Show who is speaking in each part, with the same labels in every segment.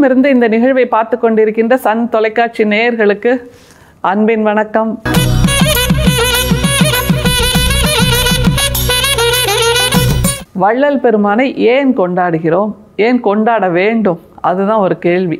Speaker 1: எங்கும் இருந்து இந்த நிகழ்வை பார்த்து கொண்டிருக்கின்ற சன் தொலைக்காட்சி நேயர்களுக்கு அன்பின் வணக்கம் வள்ளல் பெருமானை ஏன் கொண்டாடுகிறோம் ஏன் கொண்டாட வேண்டும் அதுதான் ஒரு கேள்வி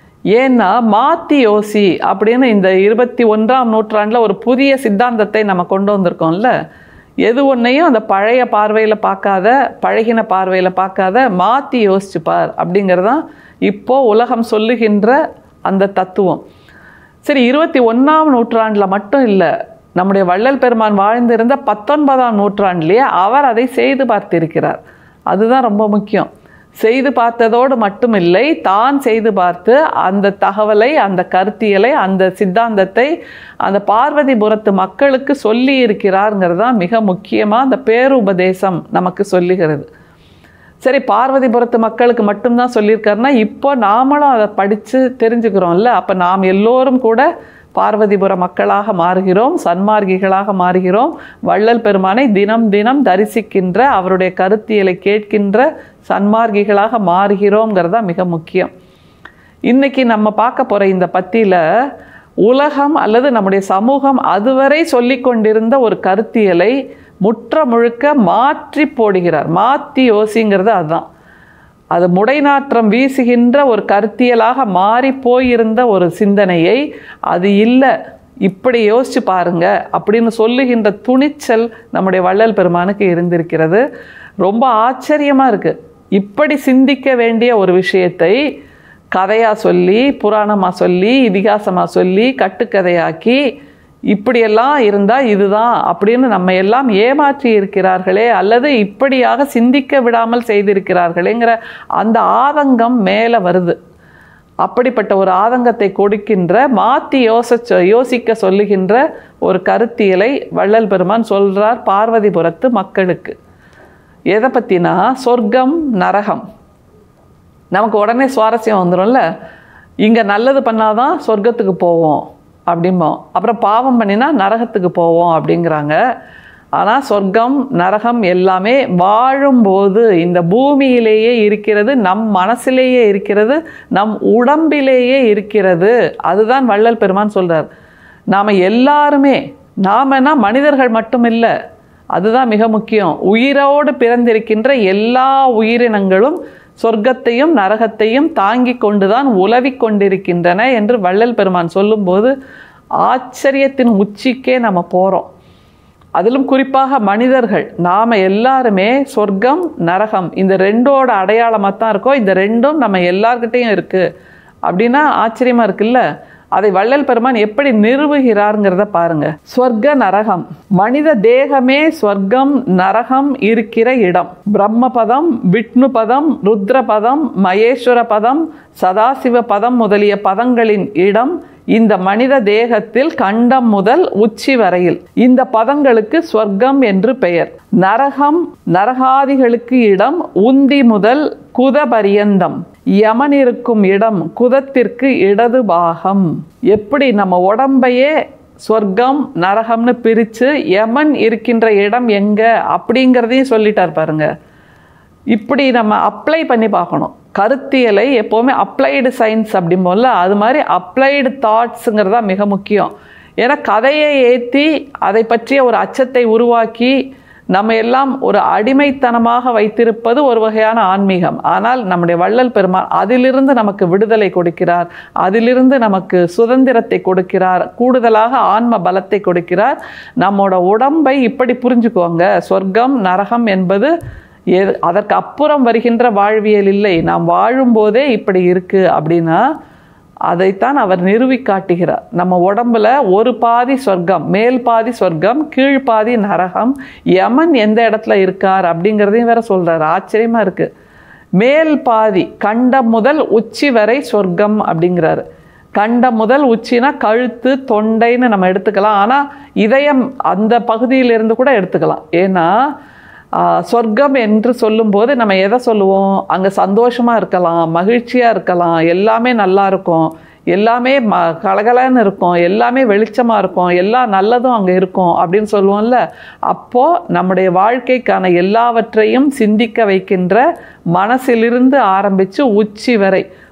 Speaker 1: ஏன்னா மாத்தி யோசி அப்படின்னு இந்த இருபத்தி ஒன்றாம் நூற்றாண்டில் ஒரு புதிய சித்தாந்தத்தை நம்ம கொண்டு வந்திருக்கோம்ல எது ஒன்றையும் அந்த பழைய பார்வையில் பார்க்காத பழகின பார்வையில் பார்க்காத மாற்றி யோசிச்சு பார் அப்படிங்கிறதான் இப்போ உலகம் சொல்லுகின்ற அந்த தத்துவம் சரி இருபத்தி ஒன்றாம் நூற்றாண்டில் மட்டும் இல்லை நம்முடைய வள்ளல் பெருமான் வாழ்ந்திருந்த பத்தொன்பதாம் நூற்றாண்டிலேயே அவர் அதை செய்து பார்த்திருக்கிறார் அதுதான் ரொம்ப முக்கியம் செய்து பார்த்ததோடு மட்டுமில்லை தான் செய்து பார்த்து அந்த தகவலை அந்த கருத்தியலை அந்த சித்தாந்தத்தை அந்த பார்வதிபுரத்து மக்களுக்கு சொல்லி இருக்கிறாருங்கிறது தான் மிக முக்கியமாக அந்த பேருபதேசம் நமக்கு சொல்லுகிறது சரி பார்வதிபுரத்து மக்களுக்கு மட்டும்தான் சொல்லியிருக்காருன்னா இப்போ நாமளும் அதை படித்து தெரிஞ்சுக்கிறோம்ல அப்போ நாம் எல்லோரும் கூட பார்வதிபுர மக்களாக மாறுகிறோம் சன்மார்கிகளாக மாறுகிறோம் வள்ளல் பெருமானை தினம் தினம் தரிசிக்கின்ற அவருடைய கருத்தியலை கேட்கின்ற சன்மார்கிகளாக மாறுகிறோங்கிறதா மிக முக்கியம் இன்னைக்கு நம்ம பார்க்க போகிற இந்த பத்தியில் உலகம் அல்லது நம்முடைய சமூகம் அதுவரை சொல்லி கொண்டிருந்த ஒரு கருத்தியலை முற்ற முழுக்க மாற்றி போடுகிறார் மாற்றி யோசிங்கிறது அதுதான் அது முடைநாற்றம் வீசுகின்ற ஒரு கருத்தியலாக மாறி போயிருந்த ஒரு சிந்தனையை அது இல்லை இப்படி யோசிச்சு பாருங்க அப்படின்னு சொல்லுகின்ற துணிச்சல் நம்முடைய வள்ளல் பெருமானுக்கு இருந்திருக்கிறது ரொம்ப ஆச்சரியமாக இருக்குது இப்படி சிந்திக்க வேண்டிய ஒரு விஷயத்தை கதையாக சொல்லி புராணமாக சொல்லி இதிகாசமாக சொல்லி கட்டுக்கதையாக்கி இப்படியெல்லாம் இருந்தால் இதுதான் அப்படின்னு நம்ம எல்லாம் ஏமாற்றி இருக்கிறார்களே அல்லது இப்படியாக சிந்திக்க விடாமல் செய்திருக்கிறார்களேங்கிற அந்த ஆதங்கம் மேலே வருது அப்படிப்பட்ட ஒரு ஆதங்கத்தை கொடுக்கின்ற மாற்றி யோசிச்ச யோசிக்க சொல்லுகின்ற ஒரு கருத்தியலை வள்ளல் பெருமான் சொல்கிறார் பார்வதிபுரத்து மக்களுக்கு எதை பற்றினா சொர்க்கம் நரகம் நமக்கு உடனே சுவாரஸ்யம் வந்துடும்ல இங்கே நல்லது பண்ணாதான் சொர்க்கத்துக்கு போவோம் அப்படிம்போம் அப்புறம் பாவம் பண்ணினா நரகத்துக்கு போவோம் அப்படிங்கிறாங்க ஆனால் சொர்க்கம் நரகம் எல்லாமே வாழும்போது இந்த பூமியிலேயே இருக்கிறது நம் மனசிலேயே இருக்கிறது நம் உடம்பிலேயே இருக்கிறது அதுதான் வள்ளல் பெருமான் சொல்கிறார் நாம் எல்லாருமே நாமனா மனிதர்கள் மட்டும் இல்லை அதுதான் மிக முக்கியம் உயிரோடு பிறந்திருக்கின்ற எல்லா உயிரினங்களும் சொர்க்கத்தையும் நரகத்தையும் தாங்கி கொண்டுதான் உலவி கொண்டிருக்கின்றன என்று வள்ளல் பெருமான் சொல்லும்போது ஆச்சரியத்தின் உச்சிக்கே நம்ம போகிறோம் அதிலும் குறிப்பாக மனிதர்கள் நாம் எல்லாருமே சொர்க்கம் நரகம் இந்த ரெண்டோட அடையாளமாக தான் இருக்கோம் இந்த ரெண்டும் நம்ம எல்லார்கிட்டேயும் இருக்குது அப்படின்னா ஆச்சரியமாக இருக்குல்ல அதை வள்ளல் பெருமான் எப்படி நிறுவுகிறாருங்கிறத பாருங்க ஸ்வர்க்க நரகம் மனித தேகமே ஸ்வர்க்கம் நரகம் இருக்கிற இடம் பிரம்ம பதம் விஷ்ணு பதம் ருத்ர பதம் மகேஸ்வர பதம் சதாசிவ பதம் முதலிய பதங்களின் இடம் இந்த மனித தேகத்தில் கண்டம் முதல் உச்சி வரையில் இந்த பதங்களுக்கு ஸ்வர்க்கம் என்று பெயர் நரகம் நரகாதிகளுக்கு இடம் உந்தி முதல் குத பரியந்தம் யமன் இருக்கும் இடம் குதத்திற்கு இடது பாகம் எப்படி நம்ம உடம்பையே சொர்க்கம் நரகம்னு பிரித்து யமன் இருக்கின்ற இடம் எங்கே அப்படிங்கிறதையும் சொல்லிட்டார் பாருங்க இப்படி நம்ம அப்ளை பண்ணி பார்க்கணும் கருத்தியலை எப்போவுமே அப்ளைடு சயின்ஸ் அப்படிம்போம்ல அது மாதிரி அப்ளைடு தாட்ஸுங்கிறது தான் மிக முக்கியம் ஏன்னா கதையை ஏற்றி அதை பற்றிய ஒரு அச்சத்தை உருவாக்கி நம்ம எல்லாம் ஒரு அடிமைத்தனமாக வைத்திருப்பது ஒரு வகையான ஆன்மீகம் ஆனால் நம்முடைய வள்ளல் பெருமான் அதிலிருந்து நமக்கு விடுதலை கொடுக்கிறார் அதிலிருந்து நமக்கு சுதந்திரத்தை கொடுக்கிறார் கூடுதலாக ஆன்ம பலத்தை கொடுக்கிறார் நம்மோட உடம்பை இப்படி புரிஞ்சுக்கோங்க சொர்க்கம் நரகம் என்பது எது அதற்கு அப்புறம் வருகின்ற வாழ்வியல் இல்லை நாம் வாழும்போதே இப்படி இருக்கு அப்படின்னா அதைத்தான் அவர் நிறுவி காட்டுகிறார் நம்ம உடம்புல ஒரு பாதி சொர்க்கம் மேல் பாதி சொர்க்கம் கீழ் பாதி நரகம் யமன் எந்த இடத்துல இருக்கார் அப்படிங்கிறதையும் வேற சொல்றாரு ஆச்சரியமா இருக்கு மேல் பாதி கண்டம் முதல் உச்சி வரை சொர்க்கம் அப்படிங்கிறாரு கண்டம் முதல் உச்சினா கழுத்து தொண்டைன்னு நம்ம எடுத்துக்கலாம் ஆனால் இதயம் அந்த பகுதியிலிருந்து கூட எடுத்துக்கலாம் ஏன்னா சொர்க்கம் என்று சொல்லும்போது நம்ம எதை சொல்லுவோம் அங்கே சந்தோஷமாக இருக்கலாம் மகிழ்ச்சியாக இருக்கலாம் எல்லாமே நல்லா இருக்கும் எல்லாமே ம கலகலன்னு இருக்கும் எல்லாமே வெளிச்சமாக இருக்கும் எல்லா நல்லதும் அங்கே இருக்கும் அப்படின்னு சொல்லுவோம்ல அப்போது நம்முடைய வாழ்க்கைக்கான எல்லாவற்றையும் சிந்திக்க வைக்கின்ற மனசிலிருந்து ஆரம்பித்து உச்சி வரை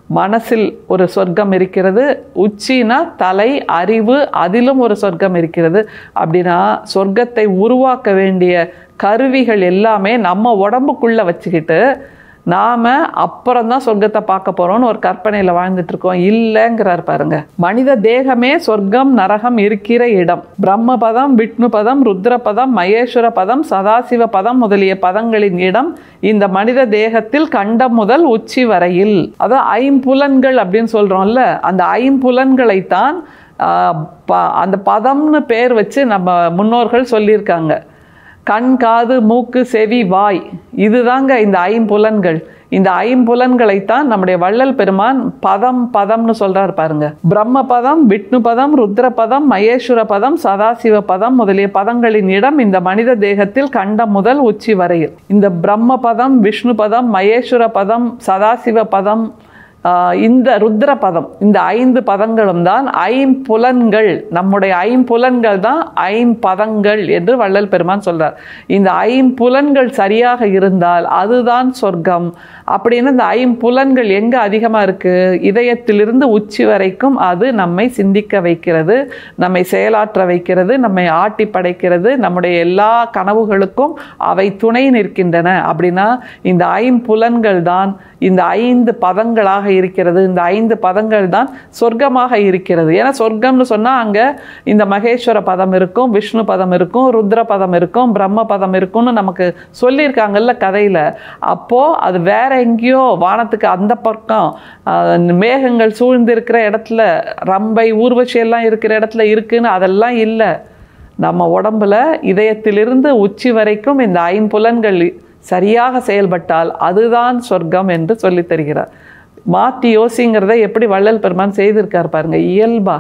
Speaker 1: மனசில் ஒரு சொர்க்கம் இருக்கிறது உச்சினா தலை அறிவு அதிலும் ஒரு சொர்க்கம் இருக்கிறது அப்படின்னா சொர்க்கத்தை உருவாக்க வேண்டிய கருவிகள் எல்லாமே நம்ம உடம்புக்குள்ளே வச்சுக்கிட்டு நாம் அப்புறம் தான் சொர்க்கத்தை பார்க்க போகிறோம்னு ஒரு கற்பனையில் வாழ்ந்துட்டு இருக்கோம் இல்லைங்கிறார் பாருங்க மனித தேகமே சொர்க்கம் நரகம் இருக்கிற இடம் பிரம்ம பதம் விஷ்ணு பதம் ருத்ர பதம் மகேஸ்வர பதம் சதாசிவ பதம் முதலிய பதங்களின் இடம் இந்த மனித தேகத்தில் கண்டம் முதல் உச்சி வரையில் அதான் ஐம்புலன்கள் அப்படின்னு சொல்கிறோம்ல அந்த ஐம்புலன்களைத்தான் ஆஹ், ப- அந்த பதம்னு பேர் வச்சு நம்ம முன்னோர்கள் சொல்லியிருக்காங்க கண் காது மூக்கு செவி வாய் இதுதாங்க இந்த ஐம்புலன்கள் இந்த ஐம்புலன்களைத்தான் நம்முடைய வள்ளல் பெருமான் பதம் பதம்னு சொல்றார் பாருங்க பிரம்ம பதம் விஷ்ணு பதம் ருத்ர பதம் மகேஸ்வர பதம் சதாசிவ பதம் முதலிய பதங்களின் இடம் இந்த மனித தேகத்தில் கண்டம் முதல் உச்சி வரையில் இந்த பிரம்ம பதம் விஷ்ணு பதம் மகேஸ்வர பதம் சதாசிவ பதம் ஆஹ் இந்த ருத்ர பதம் இந்த ஐந்து பதங்களும் தான் ஐம்புலன்கள் நம்முடைய ஐம்புலன்கள் தான் ஐம்பதங்கள் என்று வள்ளல் பெருமான் சொல்றார் இந்த ஐம்புலன்கள் சரியாக இருந்தால் அதுதான் சொர்க்கம் அப்படின்னு இந்த ஐம்புலன்கள் எங்க அதிகமா இருக்கு இதயத்திலிருந்து உச்சி வரைக்கும் அது நம்மை சிந்திக்க வைக்கிறது நம்மை செயலாற்ற வைக்கிறது நம்மை ஆட்டி படைக்கிறது நம்முடைய எல்லா கனவுகளுக்கும் அவை துணை நிற்கின்றன அப்படின்னா இந்த ஐம்புலன்கள் தான் இந்த ஐந்து பதங்களாக இருக்கிறது இந்த ஐந்து பதங்கள் தான் சொர்க்கமாக இருக்கிறது ஏன்னா சொர்க்கம்னு சொன்னால் அங்கே இந்த மகேஸ்வர பதம் இருக்கும் விஷ்ணு பதம் இருக்கும் ருத்ர பதம் இருக்கும் பிரம்ம பதம் இருக்கும்னு நமக்கு சொல்லியிருக்காங்கல்ல கதையில் அப்போது அது வேற எங்கேயோ வானத்துக்கு அந்த பக்கம் ஆஹ், மேகங்கள் சூழ்ந்திருக்கிற இடத்துல ரம்பை ஊர்வசி எல்லாம் இருக்கிற இடத்துல இருக்குன்னு அதெல்லாம் இல்லை நம்ம உடம்புல இதயத்திலிருந்து உச்சி வரைக்கும் இந்த ஐம்புலன்கள் சரியாக செயல்பட்டால் அதுதான் சொர்க்கம் என்று சொல்லித் தருகிறார் மாற்றி யோசிங்கிறத எப்படி வள்ளல் பெருமான் செய்திருக்கார் பாருங்க இயல்பா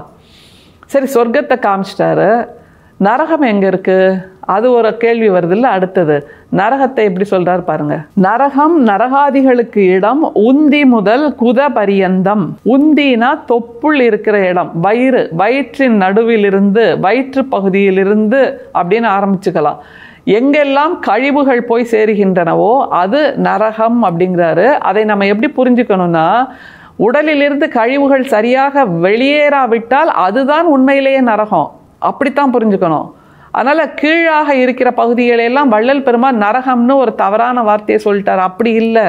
Speaker 1: சரி சொர்க்கத்தை காமிச்சிட்டாரு நரகம் எங்க இருக்கு அது ஒரு கேள்வி வருதுல்ல அடுத்தது நரகத்தை எப்படி சொல்றார் பாருங்க நரகம் நரகாதிகளுக்கு இடம் உந்தி முதல் குத பரியந்தம் உந்தினா தொப்புள் இருக்கிற இடம் வயிறு வயிற்றின் நடுவிலிருந்து வயிற்று பகுதியிலிருந்து அப்படின்னு ஆரம்பிச்சுக்கலாம் எங்கெல்லாம் கழிவுகள் போய் சேருகின்றனவோ அது நரகம் அப்படிங்கிறாரு அதை நம்ம எப்படி புரிஞ்சுக்கணும்னா உடலிலிருந்து கழிவுகள் சரியாக வெளியேறாவிட்டால் அதுதான் உண்மையிலேயே நரகம் அப்படித்தான் புரிஞ்சுக்கணும் அதனால கீழாக இருக்கிற பகுதிகளெல்லாம் வள்ளல் பெருமான் நரகம்னு ஒரு தவறான வார்த்தையை சொல்லிட்டார் அப்படி இல்லை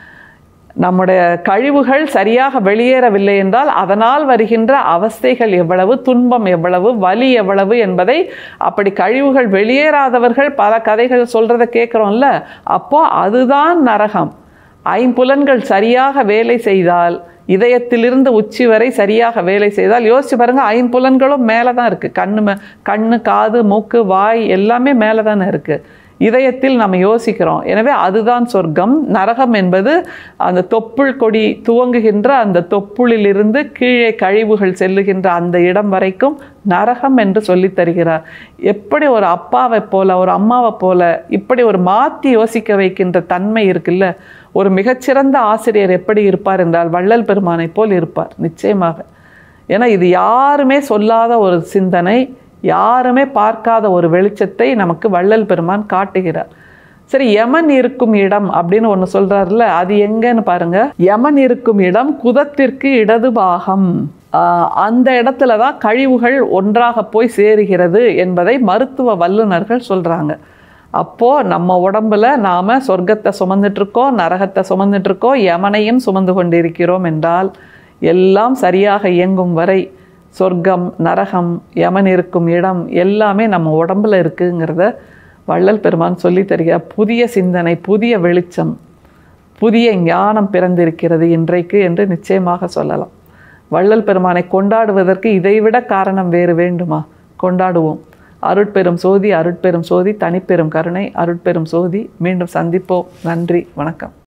Speaker 1: நம்முடைய கழிவுகள் சரியாக வெளியேறவில்லை என்றால் அதனால் வருகின்ற அவஸ்தைகள் எவ்வளவு துன்பம் எவ்வளவு வலி எவ்வளவு என்பதை அப்படி கழிவுகள் வெளியேறாதவர்கள் பல கதைகள் சொல்றத கேட்குறோம்ல அப்போ அதுதான் நரகம் ஐம்புலன்கள் சரியாக வேலை செய்தால் இதயத்திலிருந்து உச்சி வரை சரியாக வேலை செய்தால் யோசிச்சு பாருங்க ஐம்புலன்களும் மேலே தான் இருக்குது கண்ணு மே கண்ணு காது மூக்கு வாய் எல்லாமே மேலே தானே இருக்குது இதயத்தில் நம்ம யோசிக்கிறோம் எனவே அதுதான் சொர்க்கம் நரகம் என்பது அந்த தொப்புள் கொடி துவங்குகின்ற அந்த தொப்புளிலிருந்து கீழே கழிவுகள் செல்லுகின்ற அந்த இடம் வரைக்கும் நரகம் என்று சொல்லித் தருகிறார் எப்படி ஒரு அப்பாவை போல ஒரு அம்மாவை போல இப்படி ஒரு மாற்றி யோசிக்க வைக்கின்ற தன்மை இருக்குல்ல ஒரு மிகச்சிறந்த ஆசிரியர் எப்படி இருப்பார் என்றால் வள்ளல் பெருமானை போல் இருப்பார் நிச்சயமாக ஏன்னா இது யாருமே சொல்லாத ஒரு சிந்தனை யாருமே பார்க்காத ஒரு வெளிச்சத்தை நமக்கு வள்ளல் பெருமான் காட்டுகிறார் சரி யமன் இருக்கும் இடம் அப்படின்னு ஒன்று சொல்றாருல்ல அது எங்கன்னு பாருங்க யமன் இருக்கும் இடம் குதத்திற்கு இடது பாகம் ஆஹ் அந்த இடத்துல தான் கழிவுகள் ஒன்றாக போய் சேருகிறது என்பதை மருத்துவ வல்லுநர்கள் சொல்றாங்க அப்போ நம்ம உடம்புல நாம சொர்க்கத்தை சுமந்துட்டு இருக்கோம் நரகத்தை சுமந்துட்டு இருக்கோம் யமனையும் சுமந்து கொண்டிருக்கிறோம் என்றால் எல்லாம் சரியாக இயங்கும் வரை சொர்க்கம் நரகம் யமன் இருக்கும் இடம் எல்லாமே நம்ம உடம்புல இருக்குங்கிறத வள்ளல் பெருமான் சொல்லி தருகிறார் புதிய சிந்தனை புதிய வெளிச்சம் புதிய ஞானம் பிறந்திருக்கிறது இன்றைக்கு என்று நிச்சயமாக சொல்லலாம் வள்ளல் பெருமானை கொண்டாடுவதற்கு இதைவிட காரணம் வேறு வேண்டுமா கொண்டாடுவோம் அருட்பெரும் சோதி அருட்பெரும் சோதி தனிப்பெரும் கருணை அருட்பெரும் சோதி மீண்டும் சந்திப்போம் நன்றி வணக்கம்